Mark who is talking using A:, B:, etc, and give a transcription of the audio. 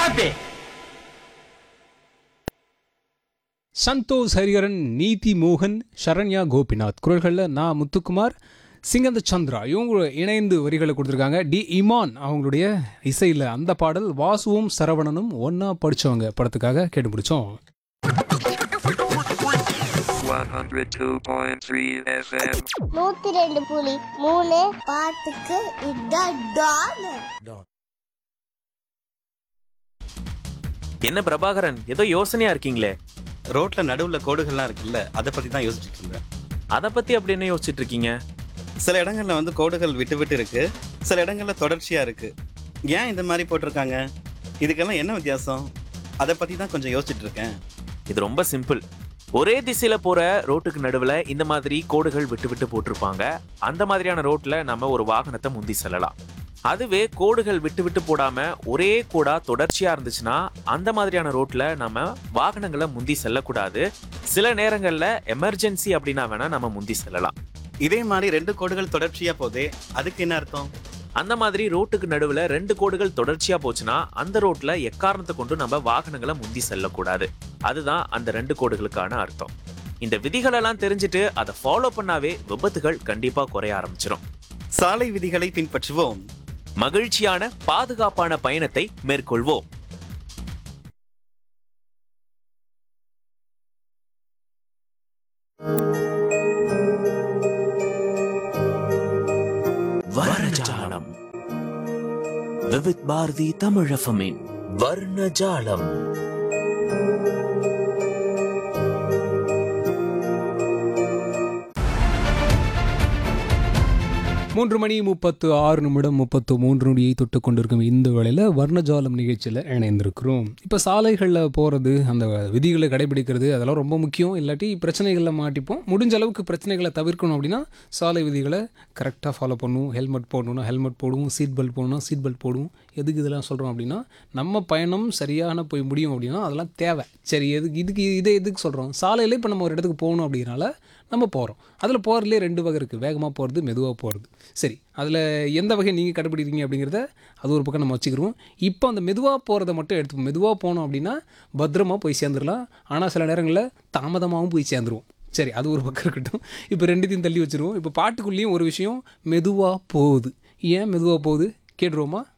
A: பார்ப்பேன்
B: சந்தோஷ் ஹரிஹரன் நீதி மோகன் சரண்யா கோபிநாத் குரல்களில் நான் முத்துக்குமார் சிங்கந்த சந்திரா இவங்க இணைந்து வரிகளை கொடுத்துருக்காங்க டி இமான் அவங்களுடைய இசையில் அந்த பாடல் வாசுவும் சரவணனும் ஒன்றா படித்தவங்க படத்துக்காக கேட்டு முடிச்சோம்
C: 102.3 FM.
D: நூத்தி ரெண்டு புலி மூணு பாட்டுக்கு இதான் டான்
E: என்ன பிரபாகரன் ஏதோ யோசனையா இருக்கீங்களே
F: ரோட்ல நடுவுல கோடுகள்லாம் இருக்குல்ல அதை பத்தி தான் யோசிச்சுட்டு இருந்தேன்
E: அத பத்தி அப்படி என்ன யோசிச்சுட்டு இருக்கீங்க
F: சில இடங்கள்ல வந்து கோடுகள் விட்டு விட்டு இருக்கு சில இடங்கள்ல தொடர்ச்சியா இருக்கு ஏன் இந்த மாதிரி போட்டிருக்காங்க இதுக்கெல்லாம் என்ன வித்தியாசம் அதை பத்தி தான் கொஞ்சம் யோசிச்சுட்டு இருக்கேன்
E: இது ரொம்ப சிம்பிள் ஒரே திசையில போற ரோட்டுக்கு நடுவுல இந்த மாதிரி கோடுகள் விட்டு விட்டு போட்டிருப்பாங்க அந்த மாதிரியான ரோட்ல நம்ம ஒரு வாகனத்தை முந்தி செல்லலாம் அதுவே கோடுகள் விட்டு விட்டு போடாம ஒரே கோடா தொடர்ச்சியா இருந்துச்சுன்னா அந்த மாதிரியான ரோட்ல நம்ம வாகனங்களை முந்தி செல்லக்கூடாது சில நேரங்கள்ல எமர்ஜென்சி அப்படின்னா வேணா நம்ம முந்தி செல்லலாம்
F: இதே மாதிரி ரெண்டு கோடுகள் தொடர்ச்சியா போதே அதுக்கு என்ன அர்த்தம்
E: அந்த மாதிரி ரோட்டுக்கு நடுவுல ரெண்டு கோடுகள் தொடர்ச்சியா போச்சுன்னா அந்த ரோட்ல எக்காரணத்தை கொண்டு நம்ம வாகனங்களை முந்தி செல்லக்கூடாது அதுதான் அந்த ரெண்டு கோடுகளுக்கான அர்த்தம் இந்த விதிகளெல்லாம் தெரிஞ்சுட்டு அதை ஃபாலோ பண்ணாவே விபத்துகள் கண்டிப்பா குறைய ஆரம்பிச்சிடும்
F: சாலை விதிகளை பின்பற்றுவோம்
E: மகிழ்ச்சியான பாதுகாப்பான பயணத்தை மேற்கொள்வோம் வர்ணஜாலம் விவித் பாரதி தமிழஃபமின் வர்ணஜாலம்
B: மூன்று மணி முப்பத்து ஆறு நிமிடம் முப்பத்து மூன்று நொடியை தொட்டு கொண்டிருக்கும் இந்த வேளையில் வர்ணஜாலம் நிகழ்ச்சியில் இணைந்திருக்கிறோம் இப்போ சாலைகளில் போகிறது அந்த விதிகளை கடைபிடிக்கிறது அதெல்லாம் ரொம்ப முக்கியம் இல்லாட்டி பிரச்சனைகளில் மாட்டிப்போம் முடிஞ்ச அளவுக்கு பிரச்சனைகளை தவிர்க்கணும் அப்படின்னா சாலை விதிகளை கரெக்டாக ஃபாலோ பண்ணுவோம் ஹெல்மெட் போடணும்னா ஹெல்மெட் போடுவோம் சீட் பெல்ட் போடணும்னா சீட் பெல்ட் போடுவோம் எதுக்கு இதெல்லாம் சொல்கிறோம் அப்படின்னா நம்ம பயணம் சரியான போய் முடியும் அப்படின்னா அதெல்லாம் தேவை சரி எதுக்கு இதுக்கு இதை எதுக்கு சொல்கிறோம் சாலையிலே இப்போ நம்ம ஒரு இடத்துக்கு போகணும் அப்படின்னால நம்ம போகிறோம் அதில் போகிறதுலே ரெண்டு வகை இருக்குது வேகமாக போகிறது மெதுவாக போகிறது சரி அதில் எந்த வகை நீங்கள் கடைப்பிடிக்கிறீங்க அப்படிங்கிறத அது ஒரு பக்கம் நம்ம வச்சுக்கிருவோம் இப்போ அந்த மெதுவாக போகிறத மட்டும் எடுத்துப்போம் மெதுவாக போனோம் அப்படின்னா பத்திரமா போய் சேர்ந்துடலாம் ஆனால் சில நேரங்களில் தாமதமாகவும் போய் சேர்ந்துருவோம் சரி அது ஒரு பக்கம் இருக்கட்டும் இப்போ ரெண்டுத்தையும் தள்ளி வச்சுருவோம் இப்போ பாட்டுக்குள்ளேயும் ஒரு விஷயம் மெதுவாக போகுது ஏன் மெதுவாக போகுது கேட்டுருவோமா